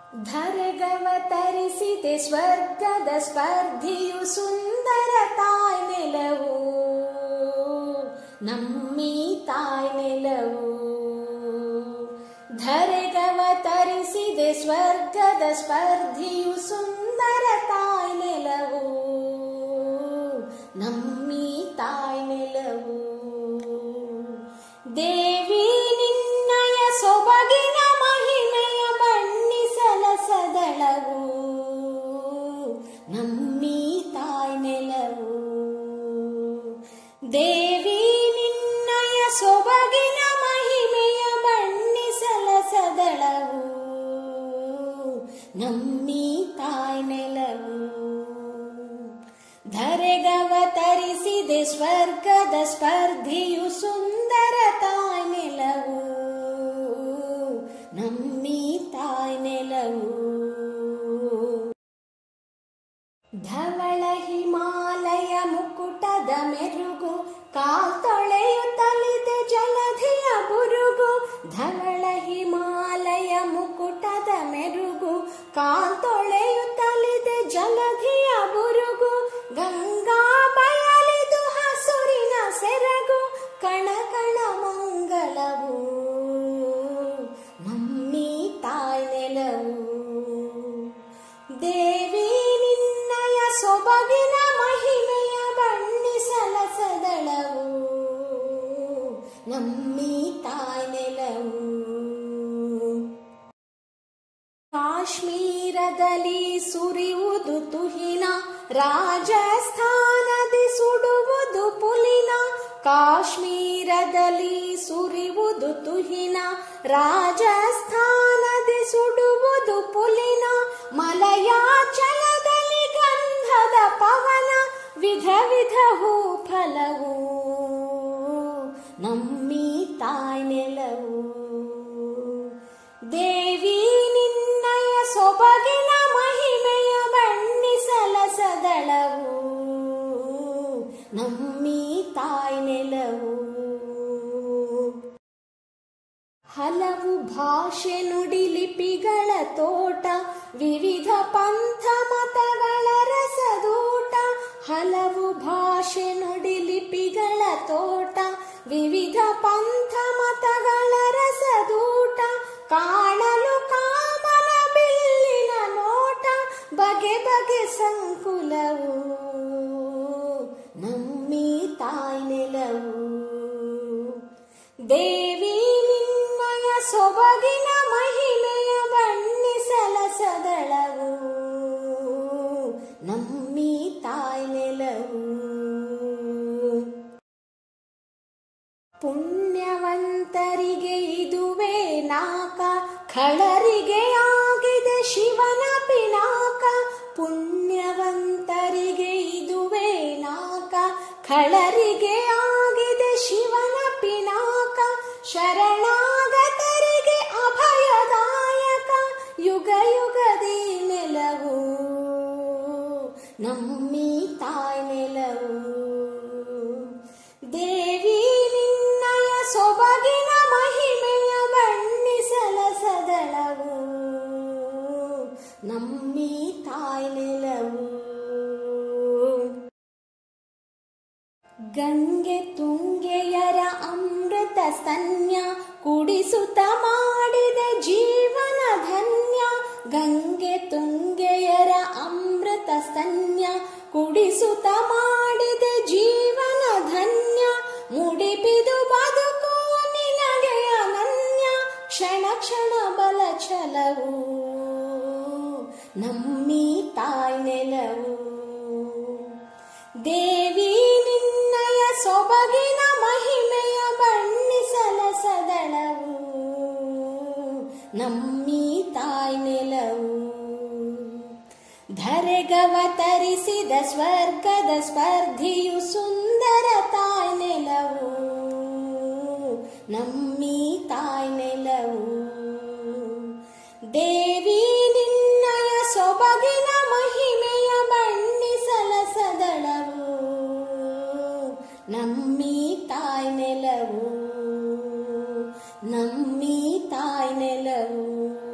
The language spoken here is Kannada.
ಧರೆಗವತರಿಸಿದೆ ಸ್ವರ್ಗದ ಸ್ಪರ್ಧಿಯು ಸುಂದರ ತಾಯ್ ನೆಲವು ನಮ್ಮಿ ತಾಯ್ ನೆಲವು ಧರೆಗವತರಿಸಿದೆ ಸ್ವರ್ಗದ ಸ್ಪರ್ಧಿಯು ಸುಂದರ ತಾಯ್ ನೆಲವು ನಮ್ಮಿ ತಾಯ್ ನೆಲವು ದೇವಿ ನಿನ್ನಯ ಸೊಬಗಿನ ಮಹಿಮೆಯ ಬಣ್ಣಿಸಲ ಸದಳವು ನಮ್ಮಿ ತಾಯ್ ನೆಲವು ದೇವಿ ನಿನ್ನಯ ಸೊಬಗಿನ ಮಹಿಮೆಯ ಬಣ್ಣಿಸಲ ಸದಳವು ನಮ್ಮಿ ತಾಯ್ ನೆಲವು ಧರೆಗವತರಿಸಿದೆ ಸ್ವರ್ಗದ ಸ್ಪರ್ಧಿಯು ಸುಂದರ ತಾಯ್ ನೆಲವು ನಮ್ಮಿ ತಾಯ್ ನೆಲವು ಧವಳ ಹಿಮಾಲಯ ಮುಕುಟದ ಮೆರುಗು ಕಾಲ್ತೊಳೆಯುತ್ತಲಿದೆ ಜಲಧಿಯ ಬುರುಗು ಧವಳ ಹಿಮಾಲಯ ಮುಕುಟದ ಮೆರುಗು ಕಾಲ್ತೊಳೆಯುತ್ತಲಿದೆ ಜಲಧಿಯ ಬುರುಗು ಗಂಗಾ ಬಯಲಿದು ಹಸುರಿನ ಸೆರಗು ಕಣ ಕಣ ಮಂಗಳವು ನಮ್ಮಿ ತಾಯ್ ನೆಲವು ದೇವಿ ನಿನ್ನಯ ಸೊಬಗಿನ ಮಹಿಮೆಯ ಬಣ್ಣಿಸಲ ಸದಳವು ನಮ್ಮಿ ತಾಯ್ ನೆಲವು ಕಾಶ್ಮೀರದಲ್ಲಿ ಸುರಿಯುವುದು ತುಹಿನ ರಾಜಸ್ಥಾನದಿ ಸುಡುವುದು ಪುಲಿನ ಕಾಶ್ಮೀರದಲ್ಲಿ ಸುರಿಯುವುದು ತುಹಿನ ರಾಜಸ್ಥಾನದಿ ಸುಡುವುದು ಪುಲಿನ ಮಲಯಾಚಲದಲ್ಲಿ ಗಂಧದ ಪವನ ವಿಧ ವಿಧ ಹೂ ಫಲವು ನಮ್ಮಿ ತಾಯ್ ನೆಲವು ದೇವಿ ನಿನ್ನಯ ಸೊಬಗಿನ ಮಹಿಮೆಯ ಬಣ್ಣಿಸಲ ಸದಳವು ನಮ್ಮಿ ತಾಯ್ ನೆಲವು ಹಲವು ಭಾಷೆ ನುಡಿ ಲಿಪಿಗಳ ತೋಟ ವಿವಿಧ ಪಂಥ ಮತಗಳ ರಸದೂಟ ಹಲವು ಭಾಷೆ ನುಡಿ ಲಿಪಿಗಳ ತೋಟ ವಿವಿಧ ಪಂಥ ಮತಗಳ ರಸದೂಟ ಕಾಣಲು ಕಾಮನ ಬಿಲ್ಲಿನ ನೋಟ ಬಗೆ ಬಗೆ ಸಂಕುಲವು ನಮ್ಮಿ ತಾಯ್ ನೆಲವು ದೇವಿ ನಿನ್ನಯ ಸೊಬಗಿನ ಮಹಿಮೆಯ ಬಣ್ಣಿಸಲ ಸದಳವು ನಮ್ಮಿ ತಾಯ್ ನೆಲವು ಪುಣ್ಯವಂತರಿಗೆ ಇದುವೇ ನಾಕ ಖಳರಿಗೆ ಆಗಿದೆ ಶಿವನ ಪಿನಾಕ ಪುಣ್ಯವಂತರಿಗೆ ಇದುವೇ ನಾಕ ಖಳರಿಗೆ ಆಗಿದೆ ಶಿವನ ಪಿನಾಕ ಶರಣಾಗತರಿಗೆ ಅಭಯದಾಯಕ ಯುಗ ಯುಗದಿ ನೆಲವು ನಮ್ಮಿ ತಾಯ್ ನೆಲವು ದೇವಿ ನಿನ್ನಯ ಸೊಬಗಿನ ಮಹಿಮೆಯ ಬಣ್ಣಿಸಲ ಸದಳವು ನಮ್ಮಿ ತಾಯ್ ನೆಲವು ಗಂಗೆ ತುಂಗೆಯರ ಅಮೃತ ಸ್ತನ್ಯ ಕುಡಿಸುತ್ತ ಮಾಡಿದ ಜೀವನ ಧನ್ಯ ಗಂಗೆ ತುಂಗೆಯರ ಅಮೃತ ಸ್ತನ್ಯ ಕುಡಿಸುತ್ತ ಮಾಡಿದ ಜೀವನ ಧನ್ಯ ಮುಡಿಪಿದು ಬದುಕು ನಿನಗೆ ಅನನ್ಯ ಕ್ಷಣ ಕ್ಷಣ ಬಲ ಛಲವು ನಮ್ಮಿ ತಾಯ್ ನೆಲವು ದೇವಿ ನಿನ್ನಯ ಸೊಬಗಿನ ಮಹಿಮೆಯ ಬಣ್ಣಿಸಲ ಸದಳವು ನಮ್ಮಿ ತಾಯ್ ನೆಲವು ಧರೆಗವತರಿಸಿದ ಸ್ವರ್ಗದ ಸ್ಪರ್ಧಿಯು ಸುಂದರ ತಾಯ್ ನೆಲವು ನಮ್ಮಿ ತಾಯ್ ನೆಲವು ದೇವಿ ನಿನ್ನಯ ಸೊಬಗಿನ ಮಹಿಮೆಯ ಬಣ್ಣಿಸಲ ಸದಳವು ನಮ್ಮಿ ತಾಯ್ ನೆಲವು ನಮ್ಮಿ ತಾಯ್ ನೆಲವು